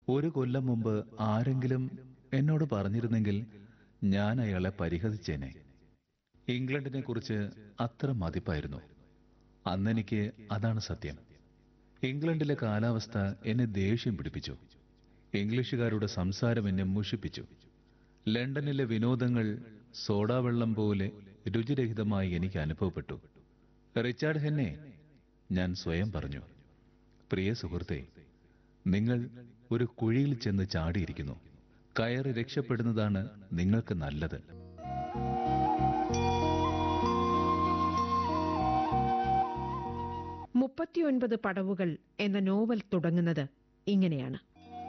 ഒരു കൊല്ലം മുമ്പ് ആരെങ്കിലും എന്നോട് പറഞ്ഞിരുന്നെങ്കിൽ ഞാൻ അയാളെ പരിഹസിച്ചേനെ ഇംഗ്ലണ്ടിനെ കുറിച്ച് അത്ര മതിപ്പായിരുന്നു അന്നെനിക്ക് അതാണ് സത്യം ഇംഗ്ലണ്ടിലെ കാലാവസ്ഥ എന്നെ ദേഷ്യം പിടിപ്പിച്ചു ഇംഗ്ലീഷുകാരുടെ സംസാരം എന്നെ മുഷിപ്പിച്ചു ലണ്ടനിലെ വിനോദങ്ങൾ സോഡാവെള്ളം പോലെ രുചിരഹിതമായി എനിക്ക് അനുഭവപ്പെട്ടു റിച്ചാർഡ് ഹെന്നെ ഞാൻ സ്വയം പറഞ്ഞു പ്രിയ സുഹൃത്തെ നിങ്ങൾ ഒരു കുഴിയിൽ ചെന്ന് ചാടിയിരിക്കുന്നു കയറി രക്ഷപ്പെടുന്നതാണ് നിങ്ങൾക്ക് നല്ലത് മുപ്പത്തിയൊൻപത് പടവുകൾ എന്ന നോവൽ തുടങ്ങുന്നത് ഇങ്ങനെയാണ്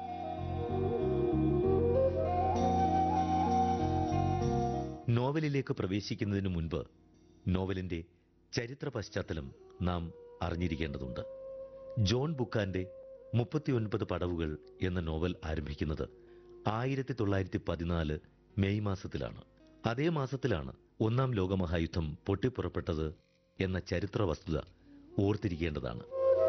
നോവലിലേക്ക് പ്രവേശിക്കുന്നതിന് മുൻപ് നോവലിന്റെ ചരിത്ര പശ്ചാത്തലം നാം അറിഞ്ഞിരിക്കേണ്ടതുണ്ട് ജോൺ ബുക്കാന്റെ മുപ്പത്തിയൊൻപത് പടവുകൾ എന്ന നോവൽ ആരംഭിക്കുന്നത് ആയിരത്തി തൊള്ളായിരത്തി പതിനാല് മെയ് മാസത്തിലാണ് അതേ മാസത്തിലാണ് ഒന്നാം ലോകമഹായുദ്ധം പൊട്ടിപ്പുറപ്പെട്ടത് എന്ന ചരിത്ര വസ്തുത ഓർത്തിരിക്കേണ്ടതാണ്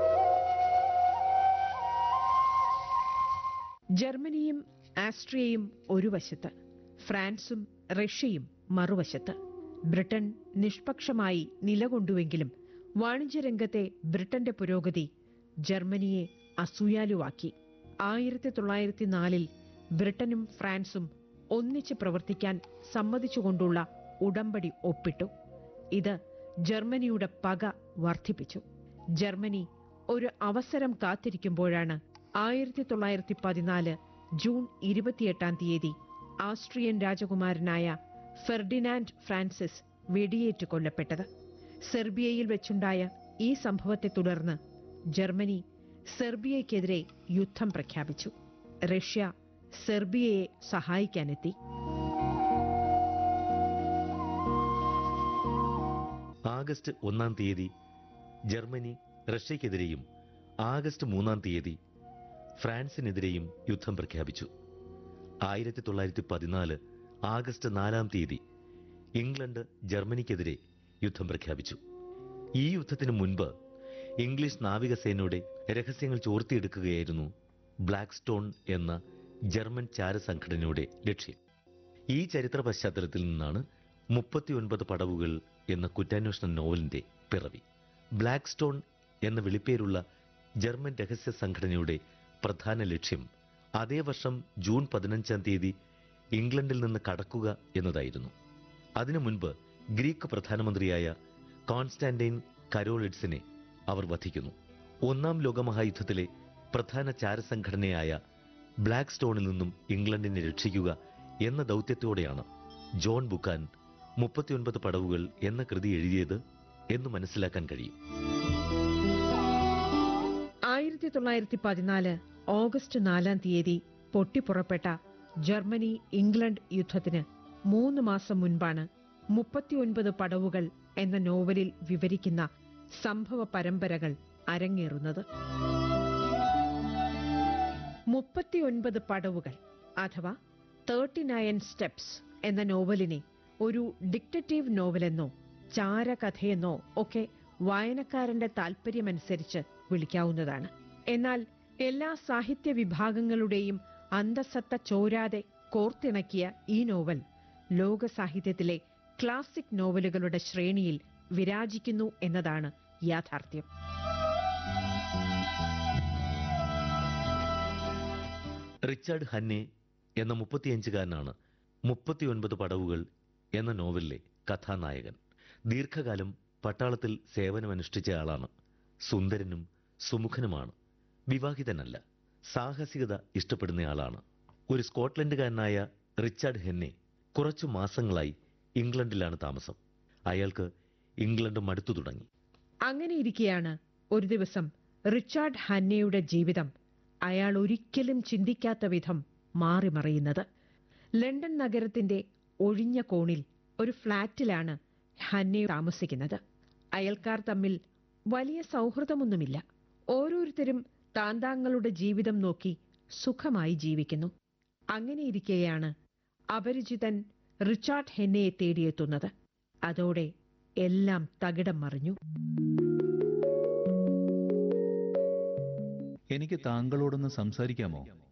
ജർമ്മനിയും ആസ്ട്രിയയും ഒരു വശത്ത് ഫ്രാൻസും റഷ്യയും മറുവശത്ത് ബ്രിട്ടൻ നിഷ്പക്ഷമായി നിലകൊണ്ടുവെങ്കിലും വാണിജ്യരംഗത്തെ ബ്രിട്ടന്റെ പുരോഗതി ജർമ്മനിയെ അസൂയാലുവാക്കി ആയിരത്തി തൊള്ളായിരത്തി നാലിൽ ബ്രിട്ടനും ഫ്രാൻസും ഒന്നിച്ച് പ്രവർത്തിക്കാൻ സമ്മതിച്ചുകൊണ്ടുള്ള ഉടമ്പടി ഒപ്പിട്ടു ഇത് ജർമ്മനിയുടെ പക വർദ്ധിപ്പിച്ചു ജർമ്മനി ഒരു അവസരം കാത്തിരിക്കുമ്പോഴാണ് ആയിരത്തി തൊള്ളായിരത്തി പതിനാല് ജൂൺ ഇരുപത്തിയെട്ടാം തീയതി ആസ്ട്രിയൻ രാജകുമാരനായ ഫെർഡിനാൻഡ് ഫ്രാൻസിസ് വെടിയേറ്റ് കൊല്ലപ്പെട്ടത് സെർബിയയിൽ വെച്ചുണ്ടായ ഈ സംഭവത്തെ തുടർന്ന് ജർമ്മനി സെർബിയയ്ക്കെതിരെ യുദ്ധം പ്രഖ്യാപിച്ചു റഷ്യ സെർബിയയെ സഹായിക്കാനെത്തി ആഗസ്റ്റ് ഒന്നാം തീയതി ജർമ്മനി റഷ്യക്കെതിരെയും ആഗസ്റ്റ് മൂന്നാം തീയതി ഫ്രാൻസിനെതിരെയും യുദ്ധം പ്രഖ്യാപിച്ചു ആയിരത്തി തൊള്ളായിരത്തി പതിനാല് ആഗസ്റ്റ് നാലാം തീയതി ഇംഗ്ലണ്ട് ജർമ്മനിക്കെതിരെ യുദ്ധം പ്രഖ്യാപിച്ചു ഈ യുദ്ധത്തിന് മുൻപ് ഇംഗ്ലീഷ് നാവികസേനയുടെ രഹസ്യങ്ങൾ ചോർത്തിയെടുക്കുകയായിരുന്നു ബ്ലാക്ക് സ്റ്റോൺ എന്ന ജർമ്മൻ ചാരസംഘടനയുടെ ലക്ഷ്യം ഈ ചരിത്ര പശ്ചാത്തലത്തിൽ നിന്നാണ് മുപ്പത്തിയൊൻപത് പടവുകൾ എന്ന കുറ്റാന്വേഷണ നോവലിന്റെ പിറവി ബ്ലാക്ക് സ്റ്റോൺ എന്ന വിളിപ്പേരുള്ള ജർമ്മൻ രഹസ്യ സംഘടനയുടെ പ്രധാന ലക്ഷ്യം അതേ വർഷം ജൂൺ പതിനഞ്ചാം തീയതി ഇംഗ്ലണ്ടിൽ നിന്ന് കടക്കുക എന്നതായിരുന്നു അതിനു മുൻപ് ഗ്രീക്ക് പ്രധാനമന്ത്രിയായ കോൺസ്റ്റാന്റൈൻ കരോളിഡ്സിനെ അവർ വധിക്കുന്നു ഒന്നാം ലോകമഹായുദ്ധത്തിലെ പ്രധാന ചാരസംഘടനയായ ബ്ലാക്ക് സ്റ്റോണിൽ നിന്നും ഇംഗ്ലണ്ടിനെ രക്ഷിക്കുക എന്ന ദൗത്യത്തോടെയാണ് ജോൺ ബുക്കാൻ മുപ്പത്തിയൊൻപത് പടവുകൾ എന്ന കൃതി എഴുതിയത് എന്ന് മനസ്സിലാക്കാൻ കഴിയും ആയിരത്തി തൊള്ളായിരത്തി പതിനാല് ഓഗസ്റ്റ് നാലാം തീയതി പൊട്ടിപ്പുറപ്പെട്ട ജർമ്മനി ഇംഗ്ലണ്ട് യുദ്ധത്തിന് മൂന്ന് മാസം മുൻപാണ് മുപ്പത്തിയൊൻപത് പടവുകൾ എന്ന നോവലിൽ വിവരിക്കുന്ന സംഭവ പരമ്പരകൾ അരങ്ങേറുന്നത് മുപ്പത്തിയൊൻപത് പടവുകൾ അഥവാ തേർട്ടി നയൻ സ്റ്റെപ്സ് എന്ന നോവലിനെ ഒരു ഡിക്റ്ററ്റീവ് നോവലെന്നോ ചാരകഥയെന്നോ ഒക്കെ വായനക്കാരന്റെ താല്പര്യമനുസരിച്ച് വിളിക്കാവുന്നതാണ് എന്നാൽ എല്ലാ സാഹിത്യ വിഭാഗങ്ങളുടെയും അന്തസത്ത ചോരാതെ കോർത്തിണക്കിയ ഈ നോവൽ ലോക സാഹിത്യത്തിലെ ക്ലാസിക് നോവലുകളുടെ ശ്രേണിയിൽ വിരാജിക്കുന്നു എന്നതാണ് യാഥാർത്ഥ്യം റിച്ചാർഡ് ഹന്നെ എന്ന മുപ്പത്തിയഞ്ചുകാരനാണ് മുപ്പത്തിയൊൻപത് പടവുകൾ എന്ന നോവലിലെ കഥാനായകൻ ദീർഘകാലം പട്ടാളത്തിൽ സേവനമനുഷ്ഠിച്ച ആളാണ് സുന്ദരനും സുമുഖനുമാണ് വിവാഹിതനല്ല സാഹസികത ഇഷ്ടപ്പെടുന്നയാളാണ് ഒരു സ്കോട്ട്ലൻഡുകാരനായ റിച്ചാർഡ് ഹെന്നെ കുറച്ചു മാസങ്ങളായി ഇംഗ്ലണ്ടിലാണ് താമസം അയാൾക്ക് ഇംഗ്ലണ്ട് മടുത്തു തുടങ്ങി അങ്ങനെയിരിക്കെയാണ് ഒരു ദിവസം റിച്ചാർഡ് ഹന്നയുടെ ജീവിതം അയാൾ ഒരിക്കലും ചിന്തിക്കാത്ത വിധം മാറിമറിയുന്നത് ലണ്ടൻ നഗരത്തിന്റെ ഒഴിഞ്ഞ കോണിൽ ഒരു ഫ്ളാറ്റിലാണ് ഹന്നെ താമസിക്കുന്നത് അയൽക്കാർ തമ്മിൽ വലിയ സൗഹൃദമൊന്നുമില്ല ഓരോരുത്തരും താന്താങ്ങളുടെ ജീവിതം നോക്കി സുഖമായി ജീവിക്കുന്നു അങ്ങനെയിരിക്കെയാണ് അപരിചിതൻ റിച്ചാർഡ് ഹെന്നയെ തേടിയെത്തുന്നത് അതോടെ എല്ലാം തകിടം മറിഞ്ഞു എനിക്ക് താങ്കളോടൊന്ന് സംസാരിക്കാമോ